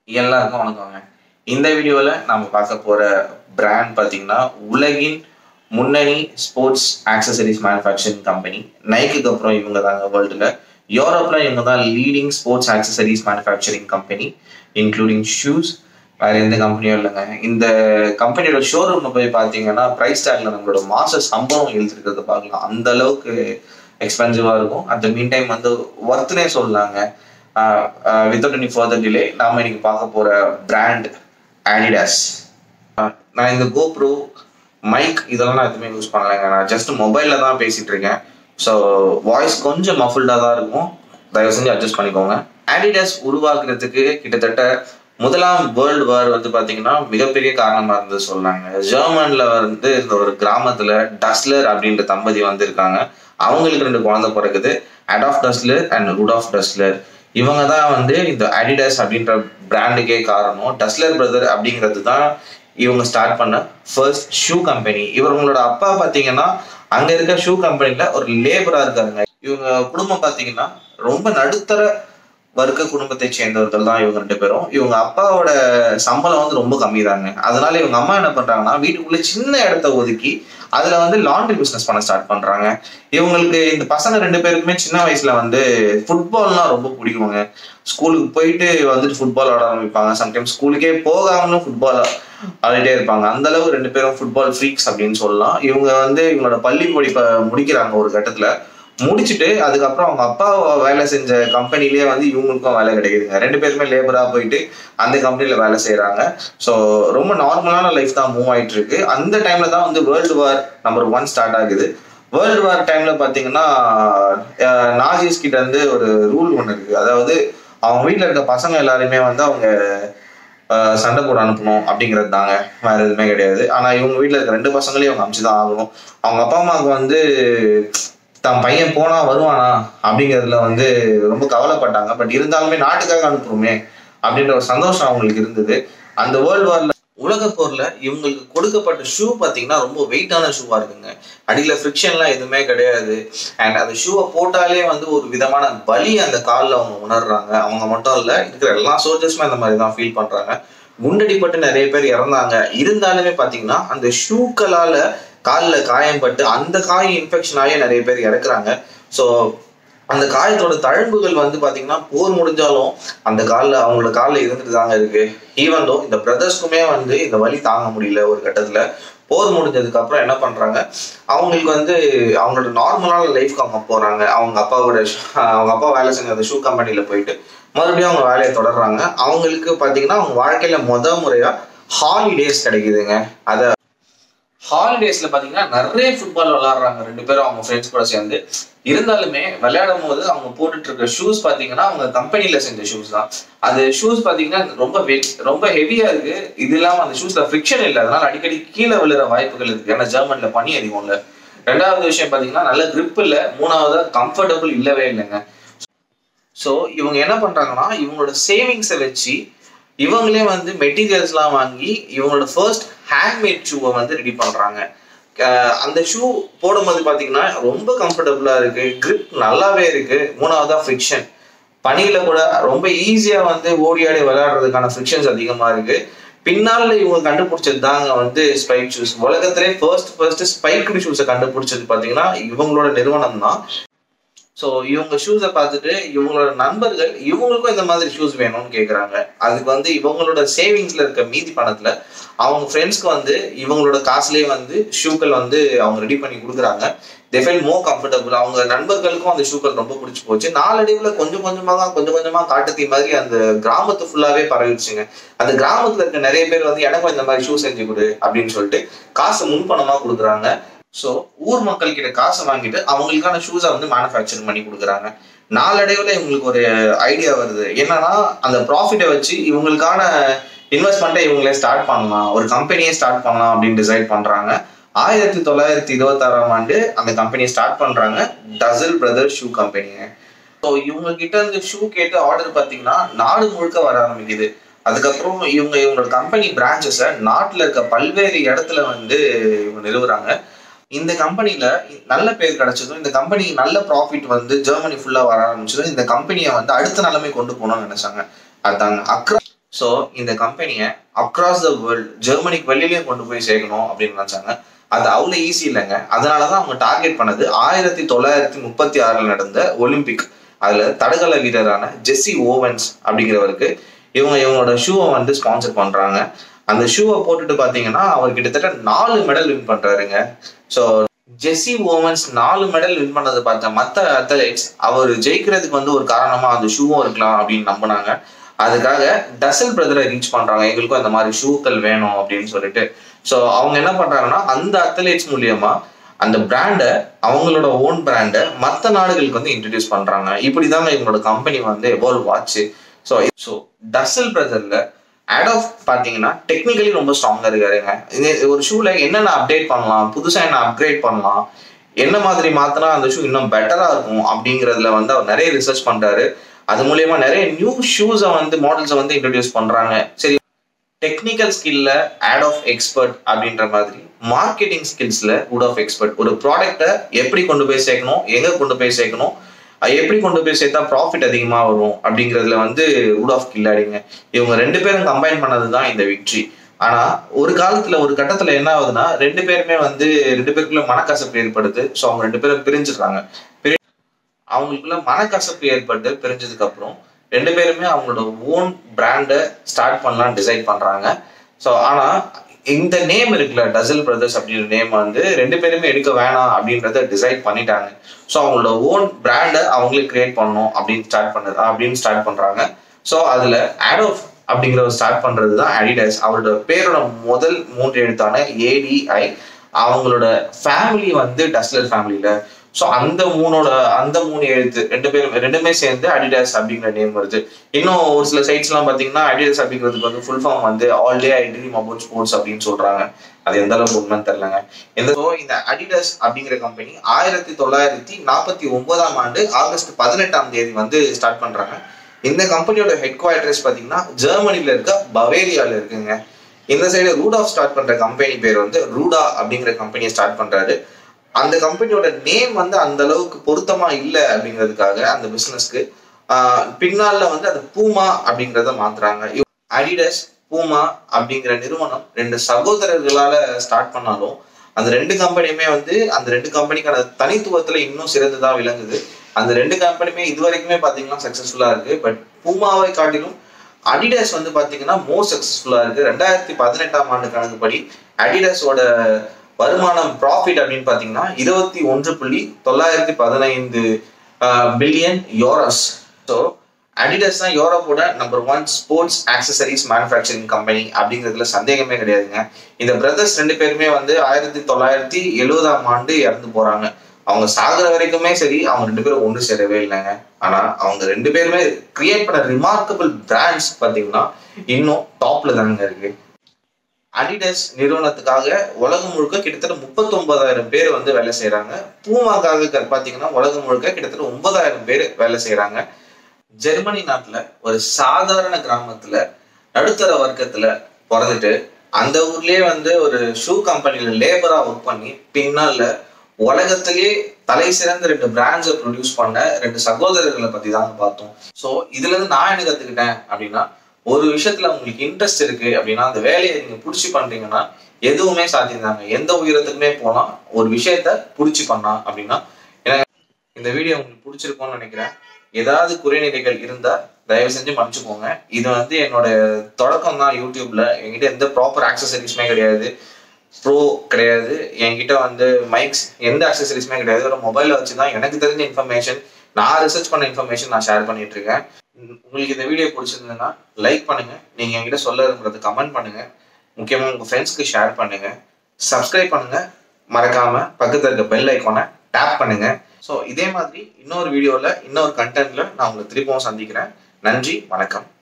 எல்லாருக்கும் வணக்கங்க இந்த வீடியோவில் நம்ம பார்க்க போகிற பிராண்ட் பார்த்தீங்கன்னா உலகின் முன்னணி ஸ்போர்ட்ஸ் ஆக்சசரிஸ் மேனுஃபேக்சரிங் கம்பெனி நைக்குக்கு அப்புறம் இவங்க தாங்க வேர்ல்டில் யூரோப்பில் இவங்க தான் leading sports accessories manufacturing company including shoes வேறு எந்த கம்பெனியும் இல்லைங்க இந்த கம்பெனியோட ஷோரூம் போய் பார்த்தீங்கன்னா ப்ரைஸ் டேக்ல நம்மளோட மாச சம்பளம் எழுதிருக்கிறத பார்க்கலாம் அந்த அளவுக்கு எக்ஸ்பென்சிவாக இருக்கும் அட் த மீன் டைம் வந்து ஒர்த்துனே சொல்லலாங்க வித்தவுட் எனி ஃபர்தர் டிலே நாம இன்னைக்கு பார்க்க போற பிராண்ட் ஆடிடாஸ் நான் இந்த கோப்ரோ மைக் இதெல்லாம் நான் எதுவுமே யூஸ் பண்ணலைங்க நான் ஜஸ்ட் மொபைலில் தான் பேசிட்டு இருக்கேன் ஸோ வாய்ஸ் கொஞ்சம் மஃபுல்டாக தான் இருக்கும் தயவு செஞ்சு அட்ஜஸ்ட் பண்ணிக்கோங்க ஆடிடாஸ் உருவாக்குறதுக்கு கிட்டத்தட்ட முதலாம் வேர்ல்டு வார் வந்து பார்த்தீங்கன்னா மிகப்பெரிய காரணமாக இருந்தது சொல்லாங்க ஜெர்மனில் வந்து இந்த ஒரு கிராமத்தில் டஸ்லர் அப்படின்ற தம்பதி வந்திருக்காங்க அவங்களுக்கு ரெண்டு குழந்தை பிறகுது அடாஃப் டஸ்லர் அண்ட் ருடாஃப் டஸ்லர் இவங்க தான் வந்து இந்த அடிடாஸ் அப்படின்ற பிராண்டுக்கே காரணம் டஸ்லர் பிரதர் அப்படிங்கிறது தான் இவங்க ஸ்டார்ட் பண்ண ஃபர்ஸ்ட் ஷூ கம்பெனி இவங்களோட அப்பா பார்த்தீங்கன்னா அங்க இருக்க ஷூ கம்பெனில ஒரு லேபரா இருக்காங்க இவங்க குடும்பம் பார்த்தீங்கன்னா ரொம்ப நடுத்தர வர்க்க குடும்பத்தை சேர்ந்தவர்கள் தான் இவங்க ரெண்டு பேரும் இவங்க அப்பாவோட சம்பளம் வந்து ரொம்ப கம்மி தாங்க அதனால இவங்க அம்மா என்ன பண்றாங்கன்னா வீட்டுக்குள்ள சின்ன இடத்த ஒதுக்கி அதுல வந்து லாண்ட்ரி பிசினஸ் பண்ண ஸ்டார்ட் பண்றாங்க இவங்களுக்கு இந்த பசங்க ரெண்டு பேருக்குமே சின்ன வயசுல வந்து ஃபுட்பால்னா ரொம்ப பிடிக்குங்க ஸ்கூலுக்கு போயிட்டு வந்துட்டு ஃபுட்பால் ஆட ஆரம்பிப்பாங்க சம்டைம்ஸ் ஸ்கூலுக்கே போகாமலும் ஃபுட்பால் ஆடிட்டே இருப்பாங்க அந்த அளவு ரெண்டு பேரும் ஃபுட்பால் ஃப்ரீக்ஸ் அப்படின்னு சொல்லலாம் இவங்க வந்து இவங்களோட பள்ளி படிப்பை முடிக்கிறாங்க ஒரு கட்டத்துல முடிச்சுட்டு அதுக்கப்புறம் அவங்க அப்பா வேலை செஞ்ச கம்பெனிலேயே வந்து இவங்களுக்கும் வேலை கிடைக்குதுங்க ரெண்டு பேருமே லேபரா போயிட்டு அந்த கம்பெனில வேலை செய்யறாங்க ஸோ ரொம்ப நார்மலான லைஃப் தான் மூவ் ஆயிட்டு இருக்கு அந்த டைம்ல தான் வந்து world war number one start ஆகுது வேர்ல்டு வார் டைம்ல பாத்தீங்கன்னா நாஜிஸ் கிட்ட இருந்து ஒரு ரூல் ஒன்று இருக்கு அதாவது அவங்க வீட்டில் இருக்க பசங்க எல்லாருமே வந்து அவங்க சண்டை போட அனுப்பணும் அப்படிங்கிறது தாங்க வேற எதுவுமே கிடையாது ஆனா இவங்க வீட்டில் இருக்க ரெண்டு பசங்களையும் அவங்க அனுப்பிச்சுதான் ஆகணும் அவங்க அப்பா அம்மாவுக்கு வந்து தன் பையன் போனா வருவானா அப்படிங்கிறதுல வந்து ரொம்ப கவலைப்பட்டாங்க பட் இருந்தாலுமே நாட்டுக்காக அனுப்புறோமே அப்படின்ற ஒரு சந்தோஷம் அவங்களுக்கு இருந்தது அந்த வேர்ல்டு வார்ல உலக போர்ல இவங்களுக்கு கொடுக்கப்பட்ட ஷூ பாத்தீங்கன்னா ரொம்ப வெயிட்டான ஷூவா இருக்குங்க அடியில ஃப்ரிக்ஷன்லாம் எதுவுமே கிடையாது அண்ட் அந்த ஷூவை போட்டாலே வந்து ஒரு விதமான பலி அந்த காலில் அவங்க உணர்றாங்க அவங்க மட்டும் இல்ல இருக்கிற எல்லா சோல்ஜர்ஸுமே அந்த மாதிரி தான் ஃபீல் பண்றாங்க குண்டடிப்பட்டு நிறைய பேர் இறந்தாங்க இருந்தாலுமே பாத்தீங்கன்னா அந்த ஷூக்களால காலில் காயம்பட்டு அந்த காயம் இன்ஃபெக்ஷன் ஆகி நிறைய பேர் இறக்குறாங்க ஸோ அந்த காயத்தோட தழும்புகள் வந்து பாத்தீங்கன்னா போர் முடிஞ்சாலும் அந்த காலில் அவங்களோட காலில் இருந்துட்டு தாங்க இருக்கு ஈவன் தோ இந்த பிரதர்ஸ்க்குமே வந்து இந்த வலி தாங்க முடியல ஒரு கட்டத்துல போர் முடிஞ்சதுக்கு அப்புறம் என்ன பண்றாங்க அவங்களுக்கு வந்து அவங்களோட நார்மலான லைஃப்க்கு அவங்க போறாங்க அவங்க அப்பாவோட அவங்க அப்பா வேலை செஞ்ச அந்த ஷூ கம்பெனில போயிட்டு மறுபடியும் அவங்க வேலையை தொடர்றாங்க அவங்களுக்கு பாத்தீங்கன்னா அவங்க வாழ்க்கையில முத முறையா ஹாலிடேஸ் கிடைக்குதுங்க அத ஹாலிடேஸ்ல பாத்தீங்கன்னா நிறைய ஃபுட்பால் விளையாடுறாங்க ரெண்டு பேரும் அவங்க ஃப்ரெண்ட்ஸ் கூட சேர்ந்து இருந்தாலுமே விளையாடும் போது அவங்க போட்டுட்டு இருக்க ஷூஸ் பாத்தீங்கன்னா அவங்க கம்பெனில செஞ்ச ஷூஸ் தான் அது ஷூஸ் பாத்தீங்கன்னா ரொம்ப ரொம்ப ஹெவியா இருக்கு இது இல்லாம அந்த ஷூஸ்ல ஃப்ரிக்ஷன் இல்லை அதனால அடிக்கடி கீழே விழுற வாய்ப்புகள் இருக்கு ஏன்னா ஜெர்மன்ல பனி அதிகம் இல்ல ரெண்டாவது விஷயம் பாத்தீங்கன்னா நல்ல கிரிப் இல்ல மூணாவது கம்ஃபர்டபுள் இல்லவே இல்லைங்க ஸோ இவங்க என்ன பண்றாங்கன்னா இவங்களோட சேவிங்ஸை வச்சு இவங்களே வந்து மெட்டீரியல்ஸ்லாம் வாங்கி இவங்களோட ஃபர்ஸ்ட் ஹேண்ட்மேட் ஷூவை வந்து ரெடி பண்றாங்க அந்த ஷூ போடும்போது பார்த்தீங்கன்னா ரொம்ப கம்ஃபர்டபுளாக இருக்கு கிரிப் நல்லாவே இருக்கு மூணாவதா ஃப்ரிக்ஷன் பனியில கூட ரொம்ப ஈஸியா வந்து ஓடி ஆடி விளையாடுறதுக்கான ஃப்ரிக்ஷன்ஸ் அதிகமா இருக்கு பின்னால இவங்க கண்டுபிடிச்சது தாங்க வந்து ஸ்பைக் ஷூஸ் உலகத்திலே ஃபர்ஸ்ட் ஃபர்ஸ்ட் ஸ்பைக்டு ஷூஸை கண்டுபிடிச்சது பார்த்தீங்கன்னா இவங்களோட நிறுவனம் தான் ஸோ இவங்க ஷூஸை பார்த்துட்டு இவங்களோட நண்பர்கள் இவங்களுக்கும் இந்த மாதிரி ஷூஸ் வேணும்னு கேட்குறாங்க அதுக்கு வந்து இவங்களோட சேவிங்ஸ்ல இருக்க மீதி பணத்துல அவங்க ஃப்ரெண்ட்ஸ்க்கு வந்து இவங்களோட காசுலேயே வந்து ஷூக்கள் வந்து அவங்க ரெடி பண்ணி கொடுக்குறாங்க தே ஃபீல் மோர் கம்ஃபர்டபுள் அவங்க நண்பர்களுக்கும் அந்த ஷூக்கள் ரொம்ப பிடிச்சி போச்சு நாளடைவில் கொஞ்சம் கொஞ்சமாக கொஞ்சம் கொஞ்சமாக காட்டுத்தீ மாதிரி அந்த கிராமத்து ஃபுல்லாகவே பரவிடுச்சுங்க அந்த கிராமத்தில் இருக்க நிறைய பேர் வந்து எனக்கும் இந்த மாதிரி ஷூ செஞ்சு கொடு அப்படின்னு சொல்லிட்டு காசு முன்பணமாக கொடுக்குறாங்க ஸோ ஊர் மக்கள் கிட்ட காசை வாங்கிட்டு அவங்களுக்கான ஷூஸை வந்து மேனுஃபேக்சர் பண்ணி கொடுக்குறாங்க நாளடைவில் இவங்களுக்கு ஒரு ஐடியா வருது என்னன்னா அந்த ப்ராஃபிட்டை வச்சு இவங்களுக்கான இன்வெஸ்ட்மெண்ட்டை இவங்களே ஸ்டார்ட் பண்ணலாம் ஒரு கம்பெனியே ஸ்டார்ட் பண்ணலாம் அப்படின்னு டிசைட் பண்றாங்க ஆயிரத்தி தொள்ளாயிரத்தி இருபத்தாறாம் ஆண்டு அந்த கம்பெனியை ஸ்டார்ட் பண்றாங்க டசல் பிரதர் ஷூ கம்பெனிங்க ஸோ இவங்க கிட்ட இருந்து ஷூ கேட்டு ஆர்டர் பார்த்தீங்கன்னா நாடு முழுக்க வர ஆரம்பிக்குது அதுக்கப்புறம் இவங்க இவங்களோட கம்பெனி பிரான்ச்சஸை நாட்டில் இருக்க பல்வேறு இடத்துல வந்து இவங்க நிறுவுறாங்க இந்த கம்பெனில நல்ல பேர் கிடைச்சதும் இந்த கம்பெனிக்கு நல்ல ப்ராஃபிட் வந்து ஜெர்மனி ஃபுல்லா வர ஆரம்பிச்சதும் இந்த கம்பெனியை வந்து அடுத்த நிலைமை கொண்டு போகணும்னு நினைச்சாங்க அதாங்க அக்ரா ஸோ இந்த கம்பெனியை அக்ராஸ் த வேர்ல்டு ஜெர்மனிக்கு வெளியிலயும் கொண்டு போய் சேர்க்கணும் அப்படின்னு நினைச்சாங்க அது அவ்வளோ ஈஸி இல்லைங்க அதனால தான் அவங்க டார்கெட் பண்ணது ஆயிரத்தி தொள்ளாயிரத்தி முப்பத்தி ஆறில் நடந்த ஒலிம்பிக் அதுல தடகள வீரரான ஜெஸ்ஸி ஓவன்ஸ் அப்படிங்கிறவருக்கு இவங்க இவங்களோட ஷூவை வந்து ஸ்பான்சர் பண்றாங்க அந்த ஷூவை போட்டுட்டு பாத்தீங்கன்னா அவர் கிட்டத்தட்ட நாலு மெடல் வின் பண்றாருங்க ஸோ ஜெஸ்ஸி ஓவன்ஸ் நாலு மெடல் வின் பண்ணதை பார்த்த மற்ற அத்லெட்ஸ் அவர் ஜெயிக்கிறதுக்கு வந்து ஒரு காரணமா அந்த ஷூவும் இருக்கலாம் அப்படின்னு நம்பினாங்க அதுக்காக டசல் பிரதரை ரீச் பண்றாங்க எங்களுக்கும் அந்த மாதிரி ஷூக்கள் வேணும் அப்படின்னு சொல்லிட்டு ஸோ அவங்க என்ன பண்றாங்கன்னா அந்த அத்லெட்ஸ் மூலியமா அந்த பிராண்டை அவங்களோட ஓன் பிராண்டை மற்ற நாடுகளுக்கு வந்து இன்ட்ரடியூஸ் பண்றாங்க இப்படிதாங்க இவங்களோட கம்பெனி வந்து எவால்வ் ஆச்சு ஸோ ஸோ டசல் பிரதர்ல ஆட் ஆஃப் பார்த்தீங்கன்னா டெக்னிக்கலி ரொம்ப ஸ்ட்ராங்காக இருக்காருங்க இது ஒரு ஷூல என்னென்ன அப்டேட் பண்ணலாம் புதுசாக என்ன அப்கிரேட் பண்ணலாம் என்ன மாதிரி மாத்தினா அந்த ஷூ இன்னும் பெட்டரா இருக்கும் அப்படிங்கிறதுல வந்து அவர் நிறைய ரிசர்ச் பண்றாரு அது மூலியமா நிறைய நியூ ஷூஸை வந்து மாடல்ஸை வந்து இன்ட்ரடியூஸ் பண்றாங்க சரி டெக்னிக்கல் ஸ்கில்ல ஆட் ஆஃப் எக்ஸ்பர்ட் அப்படின்ற மாதிரி மார்க்கெட்டிங் ஸ்கில்ஸ்ல வுட் ஆஃப் எக்ஸ்பர்ட் ஒரு ப்ராடக்ட்டை எப்படி கொண்டு போய் சேர்க்கணும் எங்க கொண்டு போய் சேர்க்கணும் எப்படி கொண்டு போய் சேர்த்தா ப்ராஃபிட் அதிகமா வரும் அப்படிங்கிறதுல வந்து வுட் ஆஃப் கில்லாடிங்க இவங்க ரெண்டு பேரும் கம்பைன் பண்ணது தான் இந்த விக்ட்ரி ஆனா ஒரு காலத்துல ஒரு கட்டத்துல என்ன ஆகுதுன்னா ரெண்டு பேருமே வந்து ரெண்டு பேருக்குள்ள மனக்கசப்பு ஏற்படுது ஸோ அவங்க ரெண்டு பேரும் பிரிஞ்சிடுறாங்க அவங்களுக்குள்ள மனக்கசப்பு ஏற்பட்டு பிரிஞ்சதுக்கு அப்புறம் ரெண்டு பேருமே அவங்களோட ஓன் பிராண்டை ஸ்டார்ட் பண்ணலாம் டிசைட் பண்றாங்க ஸோ ஆனா இந்த நேம் இருக்குல்ல டசல் பிரதர்ஸ் அப்படின்ற நேம் வந்து ரெண்டு பேருமே எடுக்க வேணாம் அப்படின்றத டிசைட் பண்ணிட்டாங்க ஸோ அவங்களோட ஓன் பிராண்டை அவங்களே கிரியேட் பண்ணணும் அப்படின்னு ஸ்டார்ட் பண்ணது அப்படின்னு ஸ்டார்ட் பண்றாங்க ஸோ அதுல ஆடோஃப் அப்படிங்கிறவர் ஸ்டார்ட் பண்றது தான் அடிடாஸ் அவரோட பேரோட முதல் மூன்று எழுத்தான ஏடிஐ அவங்களோட ஃபேமிலி வந்து டஸ்லர் ஃபேமிலியில ஸோ அந்த மூணோட அந்த மூணு எழுத்து ரெண்டு பேரும் ரெண்டுமே சேர்ந்து அடிடாஸ் அப்படிங்கிற நேம் வருது இன்னும் ஒரு சில சைட்ஸ் எல்லாம் பாத்தீங்கன்னா அடிடாஸ் அப்படிங்கிறதுக்கு வந்து ஃபுல் ஃபார்ம் வந்து all day I dream about sports அப்படின்னு சொல்றாங்க அது எந்த அளவுக்கு உண்மைன்னு தெரியலங்க இந்த ஸோ இந்த அடிடாஸ் அப்படிங்கிற கம்பெனி ஆயிரத்தி தொள்ளாயிரத்தி நாற்பத்தி ஒன்பதாம் ஆண்டு ஆகஸ்ட் பதினெட்டாம் தேதி வந்து ஸ்டார்ட் பண்றாங்க இந்த கம்பெனியோட ஹெட் குவார்டர்ஸ் பாத்தீங்கன்னா ஜெர்மனில இருக்க பவேரியால இருக்குங்க இந்த சைடு ரூடா ஸ்டார்ட் பண்ற கம்பெனி பேர் வந்து ரூடா அப்படிங்கிற கம்பெனியை ஸ்டார்ட் பண்றாரு அந்த கம்பெனியோட நேம் வந்து அந்த அளவுக்கு பொருத்தமா இல்லை அப்படிங்கிறதுக்காக அந்த பிசினஸ்க்கு பின்னால வந்து அது பூமா அப்படிங்கிறத மாத்துறாங்க அடிடஸ் பூமா அப்படிங்கிற நிறுவனம் ரெண்டு சகோதரர்களால ஸ்டார்ட் பண்ணாலும் அந்த ரெண்டு கம்பெனியுமே வந்து அந்த ரெண்டு கம்பெனிக்கான தனித்துவத்துல இன்னும் சிறந்துதா விளங்குது அந்த ரெண்டு கம்பெனியுமே இது வரைக்குமே பாத்தீங்கன்னா சக்சஸ்ஃபுல்லா இருக்கு பட் பூமாவை காட்டிலும் அடிடாஸ் வந்து பாத்தீங்கன்னா மோர் சக்சஸ்ஃபுல்லா இருக்கு ரெண்டாயிரத்தி பதினெட்டாம் ஆண்டு கணக்குப்படி அடிடாஸோட வருமானம் ப்ராஃபிட் அப்படின்னு பாத்தீங்கன்னா இருபத்தி ஒன்று புள்ளி தொள்ளாயிரத்தி பதினைந்து பில்லியன் யோரஸ் ஸோ அடிடஸ் தான் யூரோப்போட number one sports accessories manufacturing company அப்படிங்கிறதுல சந்தேகமே கிடையாதுங்க இந்த பிரதர்ஸ் ரெண்டு பேருமே வந்து ஆயிரத்தி தொள்ளாயிரத்தி எழுபதாம் ஆண்டு இறந்து போறாங்க அவங்க சாகுற வரைக்குமே சரி அவங்க ரெண்டு பேரும் ஒன்று சேரவே இல்லைங்க ஆனா அவங்க ரெண்டு பேருமே கிரியேட் பண்ண ரிமார்க்கபிள் பிராண்ட்ஸ் பார்த்தீங்கன்னா இன்னும் டாப்ல தாங்க இருக்கு அடிடஸ் நிறுவனத்துக்காக உலகம் முழுக்க கிட்டத்தட்ட முப்பத்தொன்பதாயிரம் பேர் வந்து வேலை செய்யறாங்க பூமாக்காக பாத்தீங்கன்னா உலகம் முழுக்க கிட்டத்தட்ட ஒன்பதாயிரம் பேர் வேலை செய்யறாங்க ஜெர்மனி நாட்டுல ஒரு சாதாரண கிராமத்துல நடுத்தர வர்க்கத்துல பிறந்துட்டு அந்த ஊர்லயே வந்து ஒரு ஷூ கம்பெனில லேபரா ஒர்க் பண்ணி பின்னால உலகத்திலேயே தலை சிறந்த ரெண்டு பிராண்ட்ஸை ப்ரொடியூஸ் பண்ண ரெண்டு சகோதரர்களை பத்தி தாங்க பார்த்தோம் ஸோ இதுல இருந்து நான் என்ன கத்துக்கிட்டேன் அப்படின்னா ஒரு விஷயத்துல உங்களுக்கு இன்ட்ரெஸ்ட் இருக்கு அப்படின்னா அந்த வேலையை நீங்க புடிச்சு பண்றீங்கன்னா எதுவுமே சாத்தியம் தாங்க எந்த உயரத்துக்குமே போனா ஒரு விஷயத்த புடிச்சு பண்ணா அப்படின்னா இந்த வீடியோ உங்களுக்கு பிடிச்சிருக்கும்னு நினைக்கிறேன் ஏதாவது குறைநிலைகள் இருந்தா தயவு செஞ்சு மன்னிச்சுக்கோங்க இது வந்து என்னோட தொடக்கம் தான் யூடியூப்ல என்கிட்ட எந்த ப்ராப்பர் ஆக்சசரிஸுமே கிடையாது ப்ரோ கிடையாது என்கிட்ட வந்து மைக்ஸ் எந்த அக்சசரிஸுமே கிடையாது ஒரு மொபைலில் வச்சு தான் எனக்கு தெரிஞ்ச இன்ஃபர்மேஷன் நான் ரிசர்ச் பண்ண இன்ஃபர்மேஷன் நான் ஷேர் பண்ணிட்டு இருக்கேன் உங்களுக்கு இந்த வீடியோ பிடிச்சிருந்ததுன்னா லைக் பண்ணுங்க நீங்க என்கிட்ட சொல்ல இருக்கிறது கமெண்ட் பண்ணுங்க முக்கியமாக உங்க ஃப்ரெண்ட்ஸ்க்கு ஷேர் பண்ணுங்க சப்ஸ்கிரைப் பண்ணுங்க மறக்காம பக்கத்துல இருக்க பெல் ஐக்கானை டேப் பண்ணுங்க ஸோ இதே மாதிரி இன்னொரு வீடியோவில் இன்னொரு கண்டென்ட்ல நான் உங்களை திரும்பவும் சந்திக்கிறேன் நன்றி வணக்கம்